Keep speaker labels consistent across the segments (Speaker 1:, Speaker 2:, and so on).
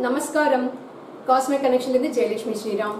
Speaker 1: நமஸ்காரம் காஸ்மிக் கனெக்ஷன்லேருந்து ஜெயலட்சுமி ஸ்ரீராம்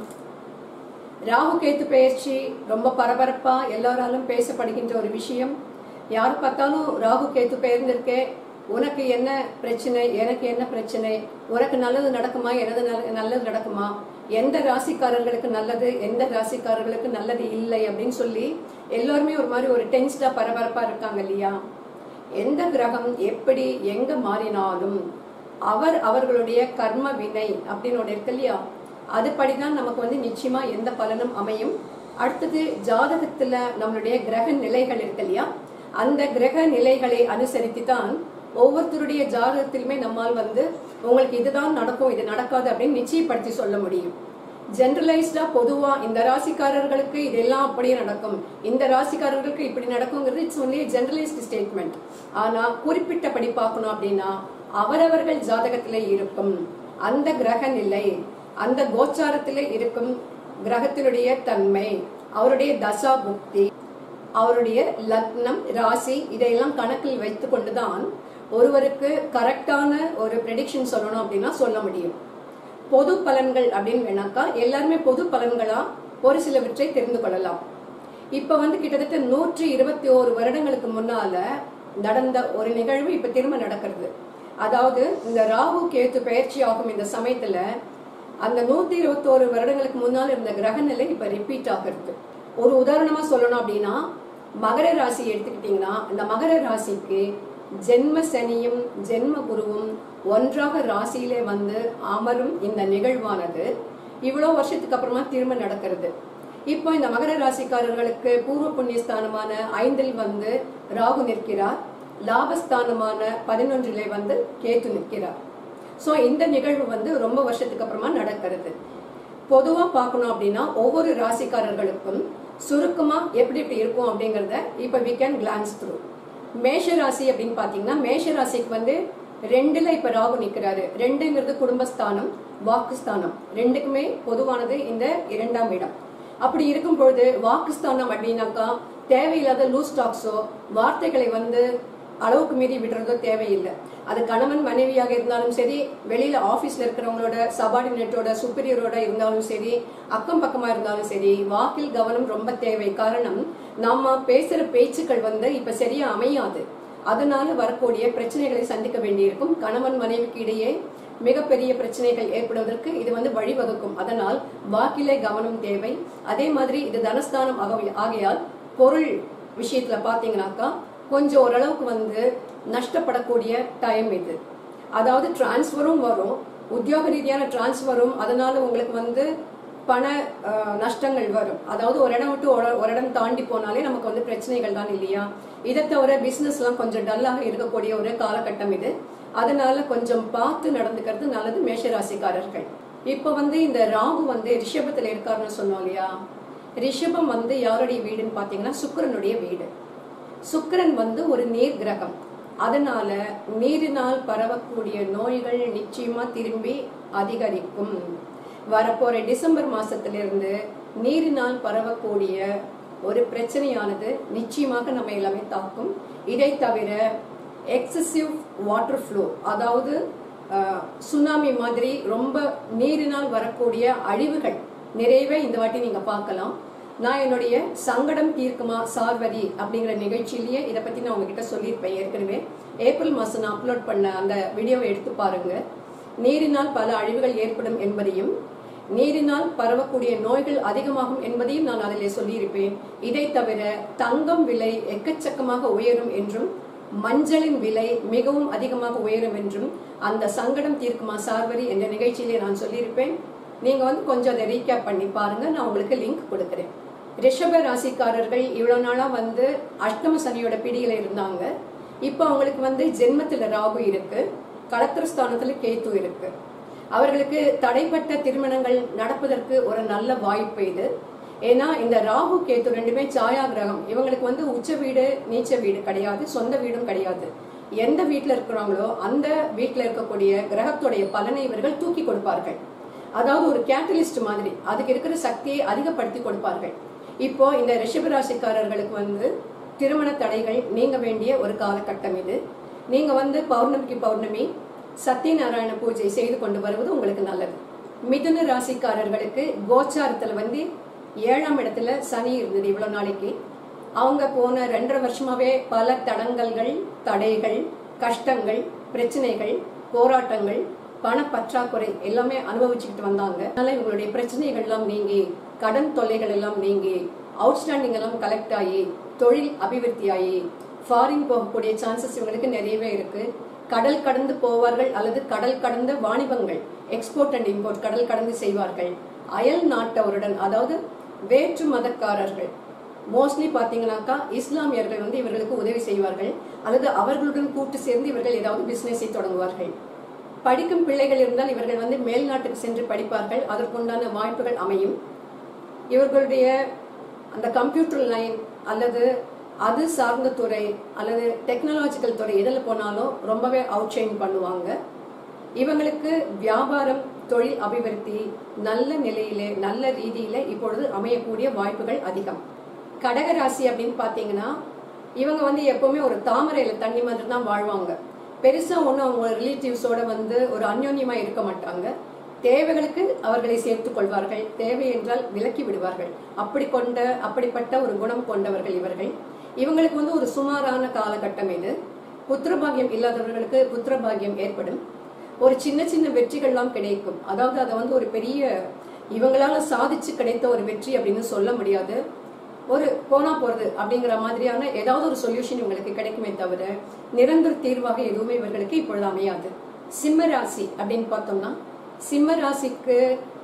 Speaker 1: ராகு கேத்து பயிற்சி ரொம்ப பரபரப்பா எல்லாராலும் பேசப்படுகின்ற ஒரு விஷயம் யார் பார்த்தாலும் ராகு கேத்து பெயர்ந்திருக்கே உனக்கு என்ன பிரச்சனை எனக்கு என்ன பிரச்சனை உனக்கு நல்லது நடக்குமா எனது நல்ல- நல்லது நடக்குமா எந்த ராசிக்காரர்களுக்கு நல்லது எந்த ராசிக்காரர்களுக்கு நல்லது இல்லை அப்படின்னு சொல்லி எல்லாருமே ஒரு மாதிரி ஒரு டென்ஸ்டா பரபரப்பா இருக்காங்க இல்லையா எந்த கிரகம் எப்படி எங்க மாறினாலும் அவர் அவர்களுடைய கர்ம வினை அப்படின்னு ஒன்று இருக்கு இல்லையா அதுபடிதான் நமக்கு வந்து நிச்சயமா எந்த பலனும் அமையும் அடுத்தது ஜாதகத்துல நம்மளுடைய கிரக நிலைகள் இருக்கு இல்லையா அந்த கிரக நிலைகளை அனுசரித்து தான் ஒவ்வொருத்தருடைய ஜாதகத்திலுமே நம்மால் வந்து உங்களுக்கு இதுதான் நடக்கும் இது நடக்காது அப்படின்னு நிச்சயப்படுத்தி சொல்ல முடியும் ஜெனரலைஸ்டா பொதுவா இந்த ராசிக்காரர்களுக்கு இதெல்லாம் அப்படியே நடக்கும் இந்த ராசிக்காரர்களுக்கு இப்படி நடக்குங்கிறது இட்ஸ் ஒன்லி ஜெனரலைஸ்ட் ஸ்டேட்மெண்ட் ஆனா குறிப்பிட்டபடி பார்க்கணும் அப்படின்னா அவரவர்கள் ஜாதகத்திலே இருக்கும் அந்த கிரக நிலை அந்த கோச்சாரத்திலே இருக்கும் கிரகத்தினுடைய தன்மை அவருடைய தசா புக்தி அவருடைய லக்னம் ராசி இதையெல்லாம் கணக்கில் வைத்துக் கொண்டுதான் ஒருவருக்கு கரெக்டான ஒரு ப்ரெடிக்ஷன் சொல்லணும் அப்படின்னா சொல்ல முடியும் பொது பலன்கள் அப்படின்னு வேணாக்கா எல்லாருமே பொது பலன்களா ஒரு சிலவற்றை தெரிந்து கொள்ளலாம் இப்ப வந்து கிட்டத்தட்ட நூற்றி இருபத்தி ஓரு வருடங்களுக்கு முன்னால நடந்த ஒரு நிகழ்வு இப்ப திரும்ப நடக்கிறது அதாவது இந்த ராகு கேத்து பயிற்சி ஆகும் இந்த சமயத்துல அந்த நூத்தி இருபத்தோரு வருடங்களுக்கு முன்னால் இருந்த கிரக நிலை இப்ப ரிப்பீட் ஆகிறது ஒரு உதாரணமா சொல்லணும் அப்படின்னா மகர ராசி எடுத்துக்கிட்டீங்கன்னா இந்த மகர ராசிக்கு ஜென்ம சனியும் ஜென்ம குருவும் ஒன்றாக ராசியிலே வந்து அமரும் இந்த நிகழ்வானது இவ்வளவு வருஷத்துக்கு அப்புறமா திரும்ப நடக்கிறது இப்போ இந்த மகர ராசிக்காரர்களுக்கு பூர்வ புண்ணியஸ்தானமான ஐந்தில் வந்து ராகு நிற்கிறார் லாபஸ்தானமான பதினொன்றிலே வந்து கேத்து நிற்கிறார் சோ இந்த நிகழ்வு வந்து ரொம்ப வருஷத்துக்கு அப்புறமா நடக்கிறது பொதுவா பார்க்கணும் அப்படின்னா ஒவ்வொரு ராசிக்காரர்களுக்கும் சுருக்கமா எப்படி எப்படி இருக்கும் அப்படிங்கறத இப்ப வி கேன் கிளான்ஸ் த்ரூ மேஷ ராசி அப்படின்னு பாத்தீங்கன்னா மேஷ ராசிக்கு வந்து ரெண்டுல இப்ப ராகு நிக்கிறாரு ரெண்டுங்கிறது குடும்பஸ்தானம் வாக்குஸ்தானம் ரெண்டுக்குமே பொதுவானது இந்த இரண்டாம் இடம் அப்படி இருக்கும் பொழுது வாக்குஸ்தானம் அப்படின்னாக்கா தேவையில்லாத லூஸ் டாக்ஸோ வார்த்தைகளை வந்து அளவுக்கு மீறி விடுறதோ தேவையில்லை அது கணவன் மனைவியாக இருந்தாலும் சரி வெளியில ஆபீஸ்ல இருக்கிறவங்களோட சபார்டினேட்டோட சுப்பீரியரோட இருந்தாலும் சரி அக்கம் பக்கமா இருந்தாலும் சரி வாக்கில் கவனம் ரொம்ப தேவை காரணம் நம்ம பேசுற பேச்சுக்கள் வந்து இப்ப சரியா அமையாது அதனால வரக்கூடிய பிரச்சனைகளை சந்திக்க வேண்டியிருக்கும் கணவன் மனைவிக்கு இடையே மிகப்பெரிய பிரச்சனைகள் ஏற்படுவதற்கு இது வந்து வழிவகுக்கும் அதனால் வாக்கிலே கவனம் தேவை அதே மாதிரி இது தனஸ்தானம் ஆகவே- ஆகையால் பொருள் விஷயத்துல பாத்தீங்கன்னாக்கா கொஞ்சம் ஓரளவுக்கு வந்து நஷ்டப்படக்கூடிய டைம் இது அதாவது டிரான்ஸ்ஃபரும் வரும் உத்தியோக ரீதியான டிரான்ஸ்ஃபரும் அதனால உங்களுக்கு வந்து பண அஹ், நஷ்டங்கள் வரும் அதாவது ஒரு இடம் விட்டு ஒரு ஒரு இடம் தாண்டி போனாலே நமக்கு வந்து பிரச்சனைகள் தான் இல்லையா இதை தவிர பிசினஸ் எல்லாம் கொஞ்சம் டல்லாக இருக்கக்கூடிய ஒரு காலகட்டம் இது அதனால கொஞ்சம் பார்த்து நடந்துக்கிறது நல்லது மேஷராசிக்காரர்கள் இப்ப வந்து இந்த ராகு வந்து ரிஷபத்துல இருக்காருன்னு சொன்னோம் இல்லையா ரிஷபம் வந்து யாருடைய வீடுன்னு பாத்தீங்கன்னா சுக்கிரனுடைய வீடு சுக்கிரன் வந்து ஒரு நீர் கிரகம் அதனால நீரினால் பரவக்கூடிய நோய்கள் நிச்சயமா திரும்பி அதிகரிக்கும் வரப்போற டிசம்பர் மாசத்திலிருந்து நீரினால் பரவக்கூடிய ஒரு பிரச்சனையானது நிச்சயமாக நம்ம எல்லாமே தாக்கும் இதை தவிர எக்ஸசிவ் வாட்டர் ஃப்ளோ அதாவது சுனாமி மாதிரி ரொம்ப நீரினால் வரக்கூடிய அழிவுகள் நிறையவே இந்த வாட்டி நீங்க பார்க்கலாம் நான் என்னுடைய சங்கடம் தீர்க்குமா சார்வதி அப்படிங்கிற நிகழ்ச்சியிலேயே இதை பத்தி நான் உங்ககிட்ட சொல்லியிருப்பேன் ஏற்கனவே ஏப்ரல் மாசம் நான் அப்லோட் பண்ண அந்த வீடியோவை எடுத்து பாருங்க நீரினால் பல அழிவுகள் ஏற்படும் என்பதையும் நீரினால் பரவக்கூடிய நோய்கள் அதிகமாகும் என்பதையும் நான் அதிலே சொல்லியிருப்பேன் இதை தவிர தங்கம் விலை எக்கச்சக்கமாக உயரும் என்றும் மஞ்சளின் விலை மிகவும் அதிகமாக உயரும் என்றும் அந்த சங்கடம் தீர்க்குமா சார்வரி என்ற நிகழ்ச்சியிலே நான் சொல்லியிருப்பேன் நீங்க வந்து கொஞ்சம் அதை ரீகேப் பண்ணி பாருங்க நான் உங்களுக்கு லிங்க் கொடுக்குறேன் ரிஷப ராசிக்காரர்கள் இவ்வளவு நாளா வந்து அஷ்டம சனியோட பிடியில இருந்தாங்க இப்போ அவங்களுக்கு வந்து ஜென்மத்துல ராகு இருக்கு களத்திரஸ்தானத்துல கேத்து இருக்கு அவர்களுக்கு தடைப்பட்ட திருமணங்கள் நடப்பதற்கு ஒரு நல்ல வாய்ப்பு இது ஏன்னா இந்த ராகு கேத்து ரெண்டுமே சாயா கிரகம் இவங்களுக்கு வந்து உச்ச வீடு நீச்ச வீடு கிடையாது சொந்த வீடும் கிடையாது எந்த வீட்டுல இருக்கிறாங்களோ அந்த வீட்டுல இருக்கக்கூடிய கிரகத்துடைய பலனை இவர்கள் தூக்கி கொடுப்பார்கள் அதாவது ஒரு கேட்டலிஸ்ட் மாதிரி அதுக்கு இருக்கிற சக்தியை அதிகப்படுத்தி கொடுப்பார்கள் இப்போ இந்த ரிஷபராசிக்காரர்களுக்கு வந்து திருமண தடைகள் நீங்க வேண்டிய ஒரு காலகட்டம் இது நீங்க வந்து பௌர்ணமிக்கு பௌர்ணமி சத்யநாராயண பூஜை செய்து கொண்டு வருவது உங்களுக்கு நல்லது மிதுன ராசிக்காரர்களுக்கு கோச்சாரத்துல வந்து ஏழாம் இடத்துல சனி இருந்தது இவ்வளவு நாளைக்கு அவங்க போன ரெண்டரை வருஷமாவே பல தடங்கல்கள் தடைகள் கஷ்டங்கள் பிரச்சனைகள் போராட்டங்கள் பண பற்றாக்குறை எல்லாமே அனுபவிச்சுக்கிட்டு வந்தாங்க அதனால இவங்களுடைய பிரச்சனைகள் எல்லாம் நீங்கி கடன் தொல்லைகள் எல்லாம் நீங்கி அவுட்ஸ்டாண்டிங் எல்லாம் கலெக்ட் ஆகி தொழில் அபிவிருத்தி ஆகி ஃபாரின் போகக்கூடிய சான்சஸ் இவங்களுக்கு நிறையவே இருக்கு கடல் கடந்து போவார்கள் அல்லது கடல் கடந்த வாணிபங்கள் எக்ஸ்போர்ட் அண்ட் இம்போர்ட் கடல் கடந்து செய்வார்கள் அயல் நாட்டவருடன் அதாவது வேற்று மதக்காரர்கள் மோஸ்ட்லி பாத்தீங்கன்னாக்கா இஸ்லாமியர்கள் வந்து இவர்களுக்கு உதவி செய்வார்கள் அல்லது அவர்களுடன் கூட்டு சேர்ந்து இவர்கள் ஏதாவது பிசினஸை தொடங்குவார்கள் படிக்கும் பிள்ளைகள் இருந்தால் இவர்கள் வந்து மேல்நாட்டுக்கு சென்று படிப்பார்கள் அதற்குண்டான வாய்ப்புகள் அமையும் இவர்களுடைய அந்த கம்ப்யூட்டர் லைன் அல்லது அது சார்ந்த துறை அல்லது டெக்னாலஜிக்கல் துறை எதில் போனாலும் ரொம்பவே அவுட் ஷைன் பண்ணுவாங்க இவங்களுக்கு வியாபாரம் தொழில் அபிவிருத்தி நல்ல நிலையிலே நல்ல ரீதியில இப்பொழுது அமையக்கூடிய வாய்ப்புகள் அதிகம் கடகராசி அப்படின்னு பாத்தீங்கன்னா இவங்க வந்து எப்பவுமே ஒரு தாமரையில தண்ணி மாதிரி தான் வாழ்வாங்க பெருசா ஒன்றும் அவங்க ரிலேட்டிவ்ஸோட வந்து ஒரு அந்யோன்யமா இருக்க மாட்டாங்க தேவைகளுக்கு அவர்களை சேர்த்துக் கொள்வார்கள் தேவை என்றால் விலக்கி விடுவார்கள் அப்படி கொண்ட அப்படிப்பட்ட ஒரு குணம் கொண்டவர்கள் இவர்கள் இவங்களுக்கு வந்து ஒரு சுமாரான காலகட்டம் இது புத்திரபாகியம் இல்லாதவர்களுக்கு புத்திரபாகியம் ஏற்படும் ஒரு சின்ன சின்ன வெற்றிகள்லாம் கிடைக்கும் அதாவது அதை வந்து ஒரு பெரிய இவங்களால சாதிச்சு கிடைத்த ஒரு வெற்றி அப்படின்னு சொல்ல முடியாது ஒரு போனா போறது அப்படிங்கிற மாதிரியான ஏதாவது ஒரு சொல்யூஷன் இவங்களுக்கு கிடைக்குமே தவிர நிரந்தர தீர்வாக எதுவுமே இவர்களுக்கு இப்பொழுது அமையாது சிம்ம ராசி அப்படின்னு பார்த்தோம்னா சிம்ம ராசிக்கு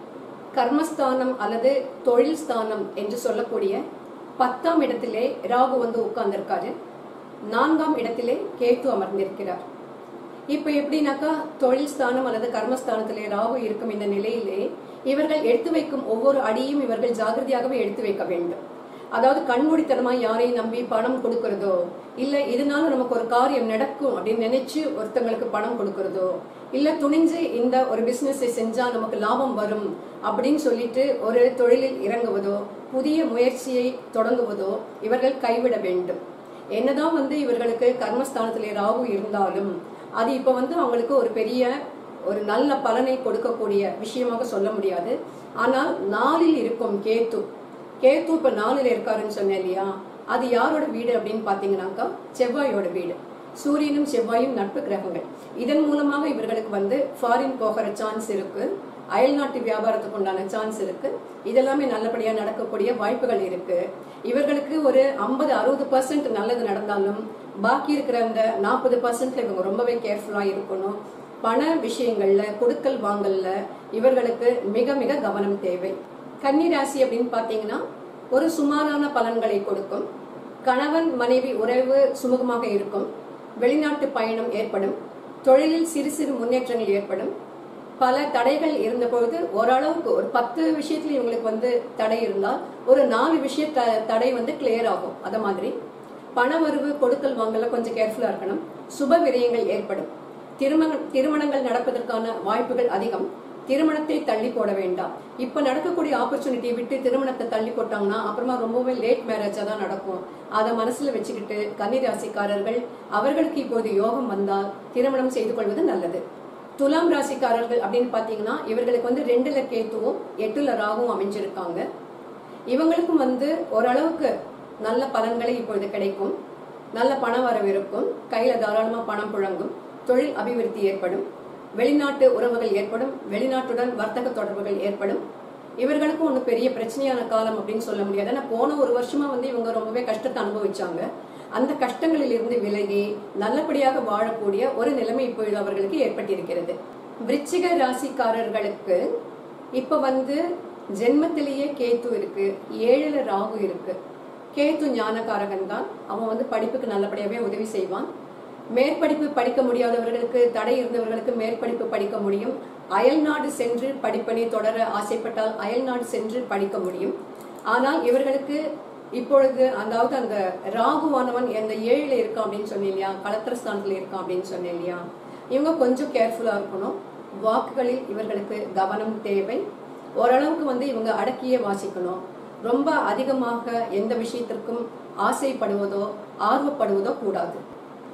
Speaker 1: கர்மஸ்தானம் அல்லது தொழில் ஸ்தானம் என்று சொல்லக்கூடிய பத்தாம் இடத்திலே ராகு வந்து உட்கார்ந்திருக்காரு நான்காம் இடத்திலே கேத்து அமர்ந்திருக்கிறார் இப்ப எப்படின்னாக்கா தொழில் ஸ்தானம் அல்லது கர்மஸ்தானத்திலே ராகு இருக்கும் இந்த நிலையிலே இவர்கள் எடுத்து வைக்கும் ஒவ்வொரு அடியும் இவர்கள் ஜாகிரதையாகவே எடுத்து வைக்க வேண்டும் அதாவது கண்மூடித்தனமா யாரையும் நம்பி பணம் கொடுக்கறதோ இல்ல இதனால நமக்கு ஒரு காரியம் நடக்கும் அப்படின்னு நினைச்சு ஒருத்தங்களுக்கு பணம் கொடுக்கறதோ இல்ல துணிஞ்சு இந்த ஒரு பிசினஸ் செஞ்சா நமக்கு லாபம் வரும் அப்படின்னு சொல்லிட்டு ஒரு தொழிலில் இறங்குவதோ புதிய முயற்சியை தொடங்குவதோ இவர்கள் கைவிட வேண்டும் என்னதான் வந்து இவர்களுக்கு கர்மஸ்தானத்திலே ராகு இருந்தாலும் அது இப்ப வந்து அவங்களுக்கு ஒரு பெரிய ஒரு நல்ல பலனை கொடுக்கக்கூடிய விஷயமாக சொல்ல முடியாது ஆனால் நாளில் இருக்கும் கேத்து கேத்து இப்ப நாளில் இருக்காருன்னு சொன்னேன் இல்லையா அது யாரோட வீடு அப்படின்னு பாத்தீங்கன்னாக்கா செவ்வாயோட வீடு சூரியனும் செவ்வாயும் நட்பு கிரகங்கள் இதன் மூலமாக இவர்களுக்கு வந்து ஃபாரின் போகிற சான்ஸ் இருக்கு அயல்நாட்டு வியாபாரத்துக்கு உண்டான சான்ஸ் இருக்கு இதெல்லாமே நல்லபடியா நடக்கக்கூடிய வாய்ப்புகள் இருக்கு இவர்களுக்கு ஒரு ஐம்பது அறுபது பர்சன்ட் நல்லது நடந்தாலும் பாக்கி இருக்கிற அந்த நாற்பது பர்சன்ட்ல இவங்க ரொம்பவே கேர்ஃபுல்லா இருக்கணும் பண விஷயங்கள்ல கொடுக்கல் வாங்கல்ல இவர்களுக்கு மிக மிக கவனம் தேவை கன்னி ராசி அப்படின்னு பாத்தீங்கன்னா ஒரு சுமாரான பலன்களை கொடுக்கும் கணவன் மனைவி உறவு சுமூகமாக இருக்கும் வெளிநாட்டு பயணம் ஏற்படும் தொழிலில் சிறு சிறு முன்னேற்றங்கள் ஏற்படும் பல தடைகள் இருந்த பொழுது ஓரளவுக்கு ஒரு பத்து விஷயத்துல இவங்களுக்கு வந்து தடை இருந்தால் ஒரு நாலு விஷய த- தடை வந்து கிளியர் ஆகும் அத மாதிரி பண வரவு கொடுக்கல் வாங்கல கொஞ்சம் கேர்ஃபுல்லா இருக்கணும் சுப விரயங்கள் ஏற்படும் திருமண திருமணங்கள் நடப்பதற்கான வாய்ப்புகள் அதிகம் திருமணத்தை தள்ளி போட வேண்டாம் இப்ப நடக்கக்கூடிய ஆப்பர்ச்சுனிட்டியை விட்டு திருமணத்தை தள்ளி போட்டாங்கன்னா அப்புறமா ரொம்பவே லேட் மேரேஜா தான் நடக்கும் அதை மனசுல வச்சுக்கிட்டு கன்னிராசிக்காரர்கள் அவர்களுக்கு இப்போது யோகம் வந்தால் திருமணம் செய்து கொள்வது நல்லது துலாம் ராசிக்காரர்கள் அப்படின்னு பாத்தீங்கன்னா இவர்களுக்கு வந்து ரெண்டுல கேத்துவும் எட்டுல ராகும் அமைஞ்சிருக்காங்க இவங்களுக்கும் வந்து ஓரளவுக்கு நல்ல பலன்களை இப்பொழுது கிடைக்கும் நல்ல பண வரவு இருக்கும் கையில தாராளமா பணம் புழங்கும் தொழில் அபிவிருத்தி ஏற்படும் வெளிநாட்டு உறவுகள் ஏற்படும் வெளிநாட்டுடன் வர்த்தக தொடர்புகள் ஏற்படும் இவர்களுக்கும் ஒன்றும் பெரிய பிரச்சனையான காலம் அப்படின்னு சொல்ல முடியாது ஏன்னா போன ஒரு வருஷமா வந்து இவங்க ரொம்பவே கஷ்டத்தை அனுபவிச்சாங்க அந்த கஷ்டங்களில் இருந்து விலகி நல்லபடியாக வாழக்கூடிய ஒரு நிலைமை இப்பொழுது அவர்களுக்கு ஏற்பட்டிருக்கிறது விருச்சிக ராசிக்காரர்களுக்கு இப்ப வந்து ஜென்மத்திலேயே கேத்து இருக்கு ஏழுல ராகு இருக்கு கேத்து ஞானகாரகன் தான் அவன் வந்து படிப்புக்கு நல்லபடியாவே உதவி செய்வான் மேற்படிப்பு படிக்க முடியாதவர்களுக்கு தடை இருந்தவர்களுக்கு மேற்படிப்பு படிக்க முடியும் அயல்நாடு சென்று படிப்பனை தொடர ஆசைப்பட்டால் அயல்நாடு சென்று படிக்க முடியும் ஆனால் இவர்களுக்கு இப்பொழுது அதாவது அந்த ராகுவானவன் அந்த ஏழுல இருக்கான் அப்படின்னு சொன்னேன் இல்லையா கலத்திரஸ்தானத்துல இருக்கான் அப்படின்னு சொன்னேன் இல்லையா இவங்க கொஞ்சம் கேர்ஃபுல்லா இருக்கணும் வாக்குகளில் இவர்களுக்கு கவனம் தேவை ஓரளவுக்கு வந்து இவங்க அடக்கியே வாசிக்கணும் ரொம்ப அதிகமாக எந்த விஷயத்திற்கும் ஆசைப்படுவதோ ஆர்வப்படுவதோ கூடாது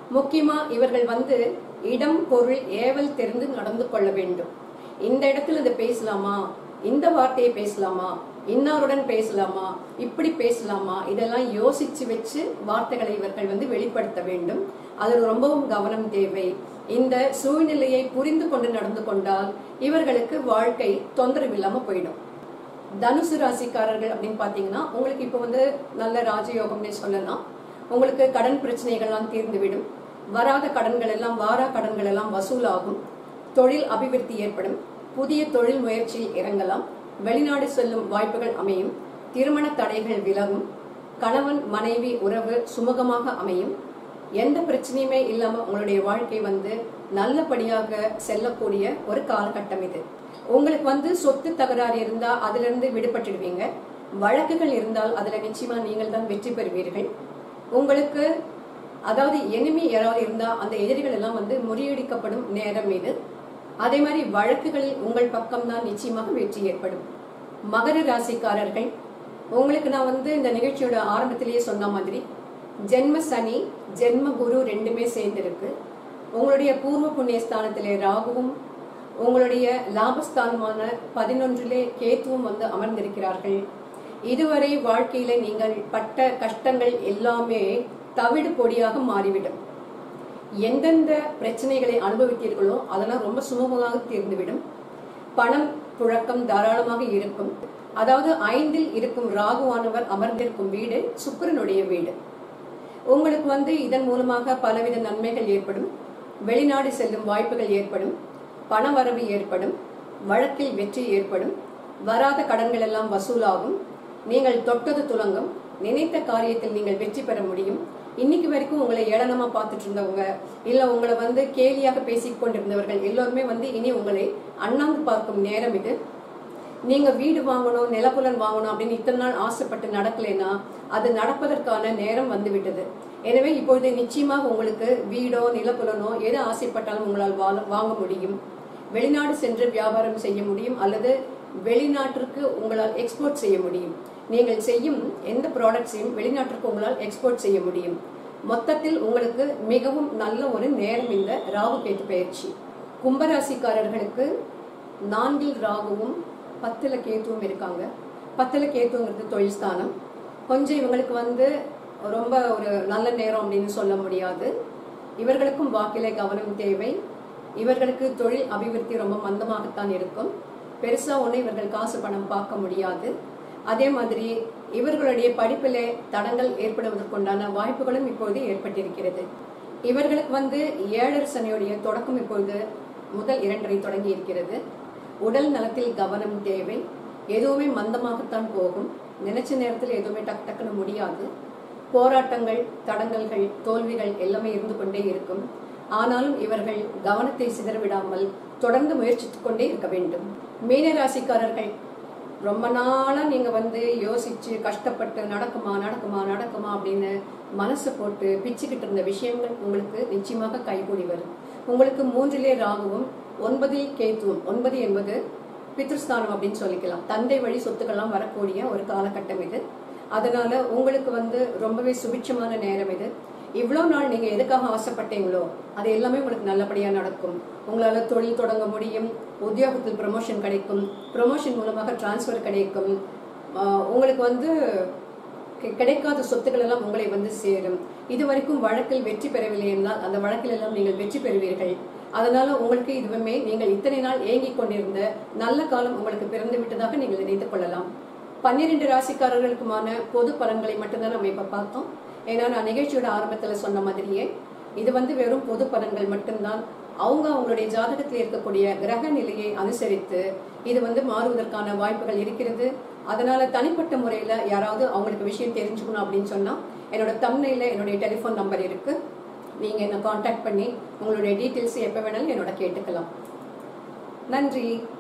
Speaker 1: முக்கியமா இவர்கள் வந்து இடம் பொருள் ஏவல் தெரிந்து நடந்து கொள்ள வேண்டும் இந்த இடத்துல இதை பேசலாமா இந்த வார்த்தையை பேசலாமா இன்னாருடன் பேசலாமா இப்படி பேசலாமா இதெல்லாம் யோசிச்சு வச்சு வார்த்தைகளை இவர்கள் வந்து வெளிப்படுத்த வேண்டும் அதில் ரொம்பவும் கவனம் தேவை இந்த சூழ்நிலையை புரிந்து கொண்டு நடந்து கொண்டால் இவர்களுக்கு வாழ்க்கை தொந்தரவு இல்லாம போயிடும் தனுசு ராசிக்காரர்கள் அப்படின்னு பாத்தீங்கன்னா உங்களுக்கு இப்போ வந்து நல்ல ராஜயோகம்னே சொல்லலாம் உங்களுக்கு கடன் பிரச்சனைகள்லாம் தீர்ந்துவிடும் வராத கடன்கள் எல்லாம் வாரா கடன்கள் எல்லாம் வசூலாகும் தொழில் அபிவிருத்தி ஏற்படும் புதிய தொழில் முயற்சியில் இறங்கலாம் வெளிநாடு செல்லும் வாய்ப்புகள் அமையும் திருமண தடைகள் விலகும் கணவன் மனைவி உறவு சுமூகமாக அமையும் எந்த பிரச்சனையுமே இல்லாம உங்களுடைய வாழ்க்கை வந்து நல்லபடியாக செல்லக்கூடிய ஒரு காலகட்டம் இது உங்களுக்கு வந்து சொத்து தகராறு இருந்தா அதுல இருந்து விடுபட்டுடுவீங்க வழக்குகள் இருந்தால் அதுல நிச்சயமா நீங்கள் தான் வெற்றி பெறுவீர்கள் உங்களுக்கு அதாவது எனிமி யாராவது இருந்தா அந்த எதிரிகள் எல்லாம் வந்து முறியடிக்கப்படும் நேரம் இது அதே மாதிரி வழக்குகளில் உங்கள் பக்கம்தான் நிச்சயமாக வெற்றி ஏற்படும் மகர ராசிக்காரர்கள் உங்களுக்கு நான் வந்து இந்த நிகழ்ச்சியோட ஆரம்பத்திலேயே சொன்ன மாதிரி ஜென்ம சனி ஜென்ம குரு ரெண்டுமே சேர்ந்திருக்கு உங்களுடைய பூர்வ புண்ணிய ஸ்தானத்திலே ராகுவும் உங்களுடைய லாபஸ்தானமான பதினொன்றிலே கேத்துவும் வந்து அமர்ந்திருக்கிறார்கள் இதுவரை வாழ்க்கையில நீங்கள் பட்ட கஷ்டங்கள் எல்லாமே தவிடு பொடியாக மாறிவிடும் எந்தெந்த பிரச்சனைகளை அனுபவித்தீர்களோ அதெல்லாம் ரொம்ப சுமூகமாக தீர்ந்துவிடும் பணம் புழக்கம் தாராளமாக இருக்கும் அதாவது ஐந்தில் இருக்கும் ராகுவானவர் அமர்ந்திருக்கும் வீடு சுக்கிரனுடைய வீடு உங்களுக்கு வந்து இதன் மூலமாக பலவித நன்மைகள் ஏற்படும் வெளிநாடு செல்லும் வாய்ப்புகள் ஏற்படும் பண வரவு ஏற்படும் வழக்கில் வெற்றி ஏற்படும் வராத கடன்கள் எல்லாம் வசூலாகும் நீங்கள் தொட்டது துலங்கும் நினைத்த காரியத்தில் நீங்கள் வெற்றி பெற முடியும் இன்னைக்கு வரைக்கும் உங்களை ஏளனமா பார்த்துட்டு இருந்தவங்க இல்ல உங்களை வந்து கேலியாக பேசிக் கொண்டிருந்தவர்கள் எல்லோருமே வந்து இனி உங்களை அண்ணாந்து பார்க்கும் நேரம் இது நீங்க வீடு வாங்கணும் நிலப்புலன் வாங்கணும் அப்படின்னு இத்தனை நாள் ஆசைப்பட்டு நடக்கலைன்னா அது நடப்பதற்கான நேரம் வந்து விட்டது எனவே இப்பொழுது நிச்சயமாக உங்களுக்கு வீடோ நிலப்புலனோ எது ஆசைப்பட்டாலும் உங்களால் வாழ- வாங்க முடியும் வெளிநாடு சென்று வியாபாரம் செய்ய முடியும் அல்லது வெளிநாட்டிற்கு உங்களால் எக்ஸ்போர்ட் செய்ய முடியும் நீங்கள் செய்யும் எந்த ப்ராடக்ட்ஸையும் வெளிநாட்டிற்கு உங்களால் எக்ஸ்போர்ட் செய்ய முடியும் மொத்தத்தில் உங்களுக்கு மிகவும் நல்ல ஒரு நேரம் இந்த ராகு கேத்து பயிற்சி கும்பராசிக்காரர்களுக்கு நான்கில் ராகுவும் பத்துல கேத்துவும் இருக்காங்க பத்துல கேத்துங்கிறது தொழில் ஸ்தானம் கொஞ்சம் இவங்களுக்கு வந்து ரொம்ப ஒரு நல்ல நேரம் அப்படின்னு சொல்ல முடியாது இவர்களுக்கும் வாக்கிலே கவனம் தேவை இவர்களுக்கு தொழில் அபிவிருத்தி ரொம்ப மந்தமாகத்தான் இருக்கும் பெருசா ஒண்ணு இவர்கள் காசு பணம் பார்க்க முடியாது அதே மாதிரி இவர்களுடைய படிப்பிலே தடங்கள் ஏற்படுவதற்குண்டான வாய்ப்புகளும் இப்பொழுது ஏற்பட்டிருக்கிறது இவர்களுக்கு வந்து ஏழரை சனியுடைய தொடக்கம் இப்பொழுது முதல் இரண்டரை தொடங்கி இருக்கிறது உடல் நலத்தில் கவனம் தேவை எதுவுமே மந்தமாகத்தான் போகும் நினைச்ச நேரத்தில் எதுவுமே டக் டக்குன்னு முடியாது போராட்டங்கள் தடங்கல்கள் தோல்விகள் எல்லாமே இருந்து கொண்டே இருக்கும் ஆனாலும் இவர்கள் கவனத்தை சிதறவிடாமல் தொடர்ந்து முயற்சித்துக் கொண்டே இருக்க வேண்டும் மீனராசிக்காரர்கள் ரொம்ப நாளா நீங்க வந்து யோசிச்சு கஷ்டப்பட்டு நடக்குமா நடக்குமா நடக்குமா அப்படின்னு மனசு போட்டு பிச்சுக்கிட்டு இருந்த விஷயங்கள் உங்களுக்கு நிச்சயமாக கைகூடி வரும் உங்களுக்கு மூன்றிலே ராகுவும் ஒன்பதில் கேத்துவும் ஒன்பது என்பது பித்ருஸ்தானம் அப்படின்னு சொல்லிக்கலாம் தந்தை வழி சொத்துக்கள்லாம் வரக்கூடிய ஒரு காலகட்டம் இது அதனால உங்களுக்கு வந்து ரொம்பவே சுபிட்சமான நேரம் இது இவ்வளோ நாள் நீங்க எதுக்காக ஆசைப்பட்டீங்களோ அது எல்லாமே உங்களுக்கு நல்லபடியா நடக்கும் உங்களால தொழில் தொடங்க முடியும் உத்தியோகத்தில் ப்ரமோஷன் கிடைக்கும் ப்ரமோஷன் மூலமாக டிரான்ஸ்ஃபர் கிடைக்கும் ஆஹ் உங்களுக்கு வந்து கி- கிடைக்காத சொத்துக்கள் எல்லாம் உங்களை வந்து சேரும் இது வரைக்கும் வழக்கில் வெற்றி பெறவில்லை என்றால் அந்த வழக்கில் எல்லாம் நீங்கள் வெற்றி பெறுவீர்கள் அதனால உங்களுக்கு இதுவுமே நீங்கள் இத்தனை நாள் ஏங்கிக் கொண்டிருந்த நல்ல காலம் உங்களுக்கு பிறந்து விட்டதாக நீங்கள் நினைத்துக் கொள்ளலாம் பன்னிரண்டு ராசிக்காரர்களுக்குமான பொது பலன்களை மட்டும்தான் நம்ம இப்ப பார்த்தோம் ஏன்னா நான் நிகழ்ச்சியோட ஆரம்பத்துல சொன்ன மாதிரியே இது வந்து வெறும் பொது பலன்கள் மட்டும்தான் அவங்க அவங்களுடைய ஜாதகத்தில் இருக்கக்கூடிய கிரக நிலையை அனுசரித்து இது வந்து மாறுவதற்கான வாய்ப்புகள் இருக்கிறது அதனால தனிப்பட்ட முறையில யாராவது அவங்களுக்கு விஷயம் தெரிஞ்சுக்கணும் அப்படின்னு சொன்னா என்னோட தம்னையில என்னுடைய டெலிஃபோன் நம்பர் இருக்கு நீங்க என்ன காண்டாக்ட் பண்ணி உங்களுடைய டீட்டெயில்ஸ் எப்ப வேணாலும் என்னோட கேட்டுக்கலாம் நன்றி